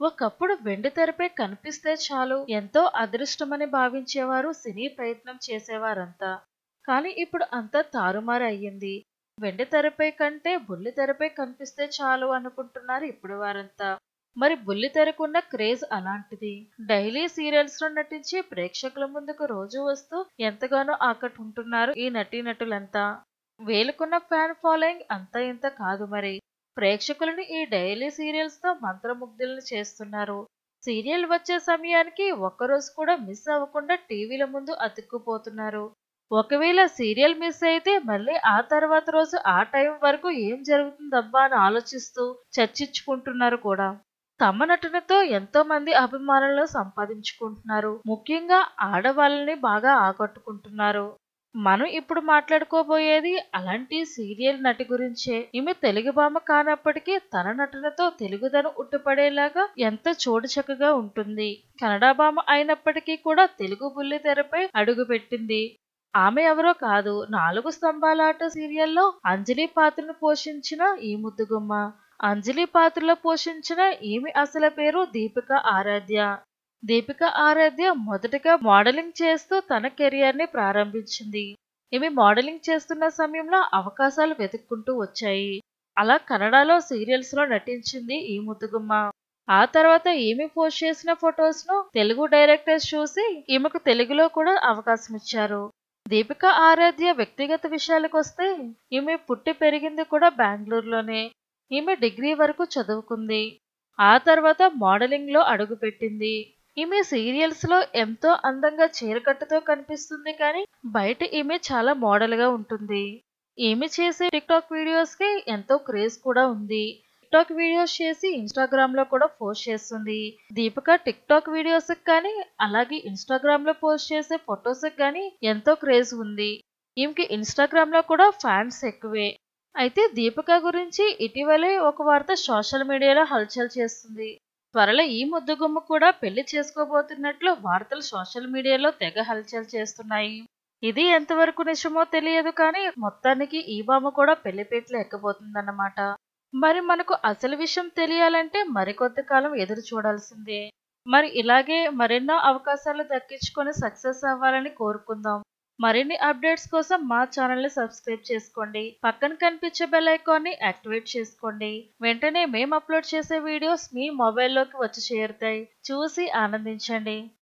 ఒకప్పుడు వెండి తెరపై కనిపిస్తే చాలు ఎంతో అదృష్టమని భావించేవారు సినీ ప్రయత్నం చేసేవారంతా కానీ ఇప్పుడు అంతా తారుమారు అయ్యింది వెండి తెరపై కంటే బుల్లి తెరపై కనిపిస్తే చాలు అనుకుంటున్నారు ఇప్పుడు వారంతా మరి బుల్లి తెరకున్న క్రేజ్ అలాంటిది డైలీ సీరియల్స్ లో నటించి ప్రేక్షకుల ముందుకు రోజు వస్తూ ఎంతగానో ఆకట్టుకుంటున్నారు ఈ నటీనటులంతా వేలుకున్న ఫ్యాన్ ఫాలోయింగ్ అంత ఇంత కాదు మరి ప్రేక్షకులను ఈ డైలీ సీరియల్స్ తో మంత్రముగ్ధులను చేస్తున్నారు సీరియల్ వచ్చే సమయానికి ఒక్కరోజు కూడా మిస్ అవ్వకుండా టీవీల ముందు అతుక్కుపోతున్నారు ఒకవేళ సీరియల్ మిస్ అయితే మళ్ళీ ఆ తర్వాత రోజు ఆ టైం వరకు ఏం జరుగుతుందబ్బా అని ఆలోచిస్తూ చర్చించుకుంటున్నారు కూడా తమ నటనతో ఎంతో మంది అభిమానులను సంపాదించుకుంటున్నారు ముఖ్యంగా ఆడవాళ్ళని బాగా ఆకట్టుకుంటున్నారు మనం ఇప్పుడు మాట్లాడుకోబోయేది అలాంటి సీరియల్ నటి గురించే ఈమె తెలుగు భామ కానప్పటికీ తన నటనతో తెలుగుదనం ఉట్టుపడేలాగా ఎంత చోటుచక్కగా ఉంటుంది కన్నడ భామ అయినప్పటికీ కూడా తెలుగు బుల్లి తెరపై అడుగుపెట్టింది ఆమె ఎవరో కాదు నాలుగు స్తంభాలాట సీరియల్లో అంజలి పాత్రను పోషించిన ఈ ముద్దుగుమ్మ అంజలి పాత్రలో పోషించిన ఈమె అసలు పేరు దీపిక ఆరాధ్య దీపిక ఆరాధ్య మొదటగా మోడలింగ్ చేస్తూ తన కెరియర్ ని ప్రారంభించింది ఈమె మోడలింగ్ చేస్తున్న సమయంలో అవకాశాలు వెతుక్కుంటూ వచ్చాయి అలా కన్నడలో సీరియల్స్ లో నటించింది ఈ ముద్దుగుమ్మ ఆ తర్వాత ఈమె పోస్ట్ చేసిన ఫొటోస్ ను తెలుగు డైరెక్టర్స్ చూసి ఈమెకు తెలుగులో కూడా అవకాశం ఇచ్చారు దీపిక ఆరాధ్య వ్యక్తిగత విషయాలకు వస్తే ఈమె పుట్టి పెరిగింది కూడా బెంగళూరులోనే ఈమె డిగ్రీ వరకు చదువుకుంది ఆ తర్వాత మోడలింగ్ లో అడుగుపెట్టింది ఈమె సీరియల్స్ లో ఎంతో అందంగా చీరకట్టుతో కనిపిస్తుంది కానీ బయట ఈమె చాలా మోడల్ గా ఉంటుంది ఈమె చేసే టిక్ టాక్ వీడియోస్ కి ఎంతో క్రేజ్ కూడా ఉంది టిక్ టాక్ వీడియోస్ చేసి ఇన్స్టాగ్రామ్ లో కూడా పోస్ట్ చేస్తుంది దీపిక టిక్ టాక్ వీడియోస్ కానీ అలాగే ఇన్స్టాగ్రామ్ లో పోస్ట్ చేసే ఫొటోస్ కానీ ఎంతో క్రేజ్ ఉంది ఈమెకి ఇన్స్టాగ్రామ్ లో కూడా ఫ్యాన్స్ ఎక్కువే అయితే దీపిక గురించి ఇటీవలే ఒక వార్త సోషల్ మీడియాలో హల్చల్ చేస్తుంది త్వరలో ఈ ముద్దుగుమ్మ కూడా పెళ్లి చేసుకోబోతున్నట్లు వార్తలు సోషల్ మీడియాలో తెగ హల్చల్ చేస్తున్నాయి ఇది ఎంతవరకు నిజమో తెలియదు కానీ మొత్తానికి ఈ బామ్మ కూడా పెళ్లిపేటలు ఎక్కబోతుందన్నమాట మరి మనకు అసలు విషయం తెలియాలంటే మరికొద్ది కాలం ఎదురు చూడాల్సిందే మరి ఇలాగే మరెన్నో అవకాశాలు దక్కించుకొని సక్సెస్ అవ్వాలని కోరుకుందాం మరిన్ని అప్డేట్స్ కోసం మా ఛానల్ని సబ్స్క్రైబ్ చేసుకోండి పక్కన కనిపించే బెల్ ఐకాన్ని యాక్టివేట్ చేసుకోండి వెంటనే మేము అప్లోడ్ చేసే వీడియోస్ మీ మొబైల్లోకి వచ్చి చేరుతాయి చూసి ఆనందించండి